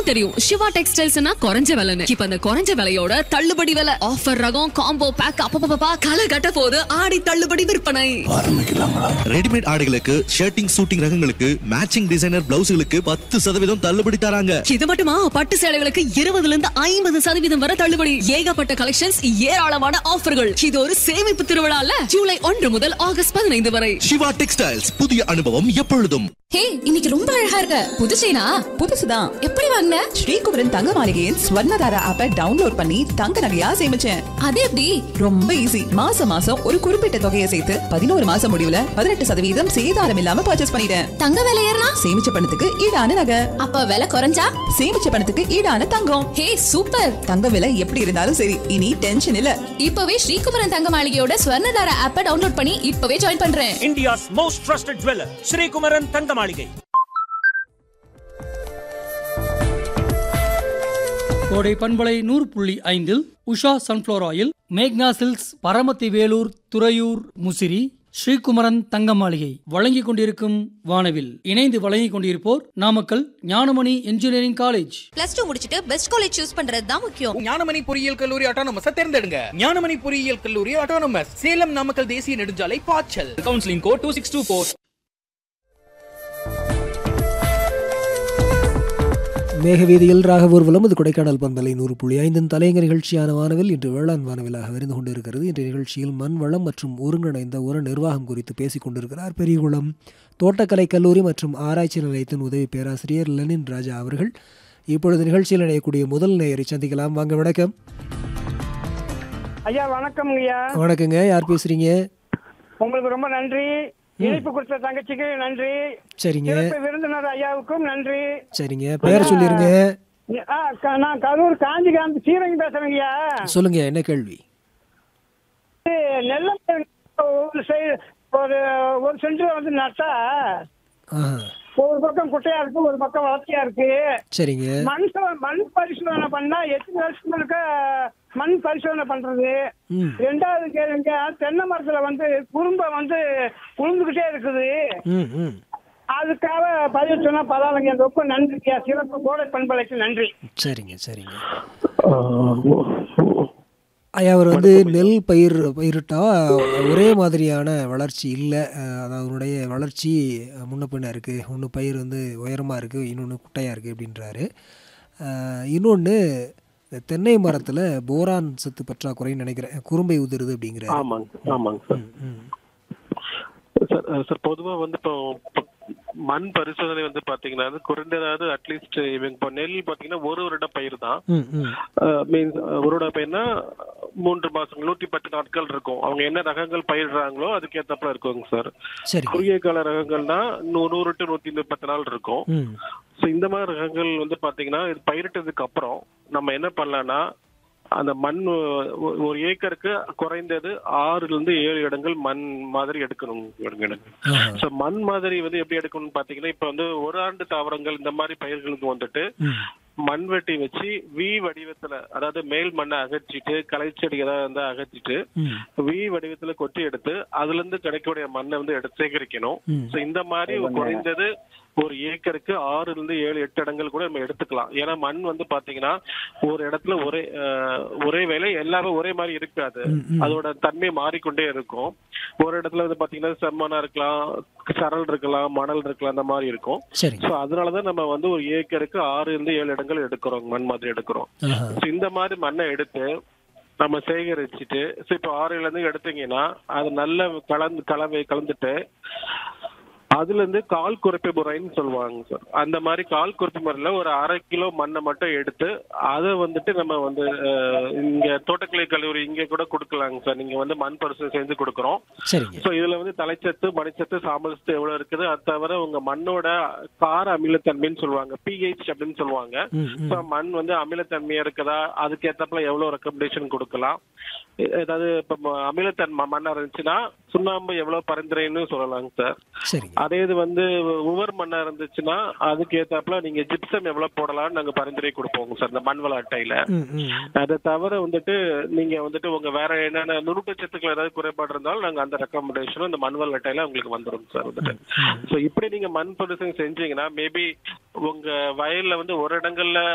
தெரியும் சிவா டெக்ஸ்டைல்ஸ்னா குறைஞ்ச விலைன்னு இப்ப அந்த குறைஞ்ச விலையோட தள்ளுபடி விலை ஆஃபர் ரகம் காம்போ பேக் அப்பப்பா களை கட்ட போது ஆடி தள்ளுபடி விற்பனை ரெடிமேட் ஆடைகளுக்கு ஷர்ட்டிங் சூட்டிங் ரகங்களுக்கு மேட்சிங் டிசைனர் பிளவுஸ்களுக்கு பத்து சதவீதம் தள்ளுபடி தராங்க இது மட்டுமா பட்டு சேலைகளுக்கு இருபதுல இருந்து ஐம்பது சதவீதம் வரை தள்ளுபடி ஏகப்பட்ட கலெக்ஷன்ஸ் ஏராளமான ஆஃபர்கள் இது ஒரு சேமிப்பு திருவிழால ஜூலை ஒன்று முதல் ஆகஸ்ட் பதினைந்து வரை சிவா டெக்ஸ்டைல்ஸ் புதிய அனுபவம் எப்பொழுதும் ஹே இன்னைக்கு ரொம்ப அழகா இருக்க புது செயினா புதுசுதான் எப்படி வாங்கின ஸ்ரீகுமரன் தங்க மாளிகையின் ஸ்வர்ணதாரா ஆப்பை டவுன்லோட் பண்ணி தங்க நகையா சேமிச்சேன் அது எப்படி ரொம்ப ஈஸி மாசம் மாசம் ஒரு குறிப்பிட்ட தொகையை சேர்த்து பதினோரு மாசம் முடிவுல பதினெட்டு சதவீதம் சேதாரம் இல்லாம பர்ச்சேஸ் பண்ணிட்டேன் தங்க விலை ஏறினா சேமிச்ச பணத்துக்கு ஈடான நகை அப்ப விலை குறைஞ்சா சேமிச்ச பணத்துக்கு ஈடான தங்கம் ஹே சூப்பர் தங்க விலை எப்படி இருந்தாலும் சரி இனி டென்ஷன் இல்ல இப்பவே ஸ்ரீகுமரன் தங்க மாளிகையோட ஸ்வர்ணதாரா ஆப்பை டவுன்லோட் பண்ணி இப்பவே ஜாயின் பண்றேன் India's most trusted jeweler, Sri Kumaran Tangamalige. கோடை பண்பலை நூறு புள்ளி ஐந்தில் உஷா சன்ஃப்ளவர் ஆயில் மேக்னா சில்க்ஸ் பரமத்தி வேலூர் துறையூர் முசிறி ஸ்ரீகுமரன் தங்க மாளிகை வழங்கிக் கொண்டிருக்கும் வானவில் இணைந்து வழங்கிக் கொண்டிருப்போர் Namakkal Gnanamani engineering college plus two முடிச்சிட்டு பெஸ்ட் காலேஜ் சூஸ் பண்றது தான் முக்கியம் ஞானமணி பொறியியல் கல்லூரி ஆட்டோனமஸ் தேர்ந்தெடுங்க ஞானமணி பொறியியல் கல்லூரி ஆட்டோனமஸ் சேலம் நாமக்கல் தேசிய நெடுஞ்சாலை பாய்ச்சல் counselling code two six two four மேகவீதியில் ராகவூர்வலம் இது கொடைக்கானல் பண்பலை நூறு புள்ளி ஐந்தின் தலையங்க நிகழ்ச்சியான வானவில் இன்று வேளாண் வானவிலாக விருந்து கொண்டிருக்கிறது இன்றைய நிகழ்ச்சியில் மண் வளம் மற்றும் ஒருங்கிணைந்த உர நிர்வாகம் குறித்து பேசிக் கொண்டிருக்கிறார் பெரியகுளம் தோட்டக்கலை கல்லூரி மற்றும் ஆராய்ச்சி நிலையத்தின் உதவி பேராசிரியர் லெனின் ராஜா அவர்கள் இப்பொழுது நிகழ்ச்சியில் இணையக்கூடிய முதல் நேயரை சந்திக்கலாம் வாங்க வணக்கம் ஐயா வணக்கம் ஐயா வணக்கங்க யார் பேசுறீங்க உங்களுக்கு ரொம்ப நன்றி இணைப்பு கொடுத்த தங்கச்சிக்கு நன்றி சரிங்க சிறப்பு விருந்தினர் ஐயாவுக்கும் நன்றி சரிங்க பேர் சொல்லிருங்க ஆ, க- நான் கரூர் காஞ்சிகாந்த் சீரங்கி பேசுறேங்க ஐயா சொல்லுங்க என்ன கேள்வி இது நெல்லை ஒரு சைடு ஒரு ஒரு சென்டர் வந்து நட்டா ஆஹா ஒரு பக்கம் குட்டையா இருக்கு ஒரு பக்கம் வளர்ச்சியா இருக்கு சரிங்க மண் சோ- மண் பரிசோதனை பண்ணா எத்தனை வருஷம் இருக்க மண் பரிசோதனை பண்றது ம் ரெண்டாவது கேளுங்க தென்னை மரத்துல வந்து குறும்ப வந்து உளுந்துகிட்டே இருக்குது ம் ம் அதுக்காக பதிவு சொன்னா பரவாயில்லைங்க ரொம்ப நன்றிங்க சிறப்பு கோடை பண்பலைக்கு நன்றி சரிங்க சரிங்க ஐயா அவர் வந்து நெல் பயிர் பயிரிட்டா ஒரே மாதிரியான வளர்ச்சி இல்லை அதாவது அதனுடைய வளர்ச்சி முன்ன பின்ன இருக்குது ஒன்று பயிர் வந்து உயரமாக இருக்குது இன்னொன்று குட்டையாக இருக்குது அப்படின்றாரு இன்னொன்று தென்னை மரத்தில் போரான் சத்து பற்றாக்குறைன்னு நினைக்கிறேன் குறும்பை உதிருது அப்படிங்கிறாரு ஆமாங்க ஆமாங்க சார் ம் சார் அஹ் சார் பொதுவா வந்து இப்போ இப்போ மண் பரிசோதனை வந்து பாத்தீங்கன்னா அது குறைந்ததாவது அட்லீஸ்ட் இவங்க இப்போ நெல் பாத்தீங்கன்னா ஒரு வருட பயிர் தான் ம் ம் மீன்ஸ் ஒரு வருட பயிர்னா மூன்று மாசம் நூற்றி பத்து நாட்கள் இருக்கும் அவங்க என்ன ரகங்கள் பயிரிடுறாங்களோ அதுக்கு ஏத்தப்பல இருக்குங்க சார் சரி குறுகிய கால ரகங்கள்னா நூ- நூறு டு நூத்தி முப்பத்து நாள் இருக்கும் ம் ஸோ இந்த மாதிரி ரகங்கள் வந்து பாத்தீங்கன்னா இது பயிரிட்டதுக்கு அப்புறம் நம்ம என்ன பண்ணலாம்னா அந்த மண் ஒ- ஒரு ஏக்கருக்கு குறைந்தது ஆறுல இருந்து ஏழு இடங்கள் மண் மாதிரி எடுக்கணும் எடுக்கணும் ஆஹா. ஸோ மண் மாதிரி வந்து எப்படி எடுக்கணும்னு பாத்தீங்கன்னா இப்ப வந்து ஒரு ஆண்டு தாவரங்கள் இந்த மாதிரி பயிர்களுக்கு வந்துட்டு ம் மண் வெட்டி வச்சு வி வடிவத்துல அதாவது மேல் மண்ணை அகற்றிட்டு களைச்செடி ஏதாவது இருந்தா அகற்றிட்டு ம் வி வடிவத்துல கொட்டி எடுத்து அதுல இருந்து கிடைக்கக்கூடிய மண்ணை வந்து எடுத்து சேகரிக்கணும் ம். சோ இந்த மாதிரி குறைந்தது ஒரு ஏக்கருக்கு ஆறுல இருந்து ஏழு எட்டு இடங்கள் கூட நம்ம எடுத்துக்கலாம் ஏன்னா மண் வந்து பாத்தீங்கன்னா ஒரு இடத்துல ஒரே அஹ், ஒரே வேலை எல்லாமே ஒரே மாதிரி இருக்காது ம், ம். அதோட தன்மை மாறிக்கொண்டே இருக்கும் ஒரு இடத்துல வந்து பாத்தீங்கன்னா செம்மணா இருக்கலாம் சரல் இருக்கலாம் மணல் இருக்கலாம் அந்த மாதிரி இருக்கும் சரிங்க சோ அதனாலதான் நம்ம வந்து ஒரு ஏக்கருக்கு ஆறு இருந்து ஏழு இடங்கள் எடுக்கிறோம் மண் மாதிரி எடுக்கிறோம் ஆஹா So, இந்த மாதிரி மண்ணை எடுத்து நம்ம சேகரிச்சுட்டு so இப்போ ஆறுல இருந்து எடுத்தீங்கன்னா அது நல்ல கலந்து கலவை கலந்துட்டு அதுல இருந்து கால் குறைப்பு முறைன்னு சொல்லுவாங்க சார் அந்த மாதிரி கால் குறைப்பு முறையில ஒரு அரை கிலோ மண்ணை மட்டும் எடுத்து அதை வந்துட்டு நம்ம வந்து அஹ், இங்க தோட்டக்கலை கல்லூரி இங்க கூட கொடுக்கலாங்க சார் நீங்க வந்து மண் பரிசோதனை செஞ்சு கொடுக்குறோம் சரிங்க சோ இதுல வந்து தலைச்சத்து மணிச்சத்து சாம்பல் சத்து எவ்வளவு இருக்குது அது தவிர உங்க மண்ணோட கார அமிலத்தன்மைன்னு சொல்லுவாங்க பிஹெச் அப்படின்னு சொல்லுவாங்க ம் ம் So, மண் வந்து அமிலத்தன்மையா இருக்குதா அதுக்கு ஏத்தப்பல எவ்வளவு ரெக்கமெண்டேஷன் கொடுக்கலாம் எ- ஏதாவது இப்ப ம- அமிலத்தன்மை மண்ணா இருந்துச்சுன்னா சுண்ணாம்பு எவ்வளவு பரிந்துரைன்னு சொல்லலாங்க சார் சரிங்க அதே இது வந்து உவர் மண்ணா இருந்துச்சுன்னா அதுக்கு ஏத்தாப்புல நீங்க ஜிப்சம் எவ்வளவு போடலாம்னு நாங்க பரிந்துரை கொடுப்போங்க சார் இந்த மண் வள அட்டையில ம் ம் அதை தவிர வந்துட்டு நீங்க வந்துட்டு உங்க வேற என்னென்ன நுணுக்கச்சத்துக்கள் ஏதாவது குறைபாடு இருந்தாலும் நாங்க அந்த ரெக்கமெண்டேஷனும் இந்த மண் வள அட்டையில உங்களுக்கு வந்துடும் சார் வந்துட்டு சோ இப்படி நீங்க மண் பரிசோதனை செஞ்சீங்கன்னா மேபி உங்க வயல்ல வந்து ஒரு இடங்கள்ல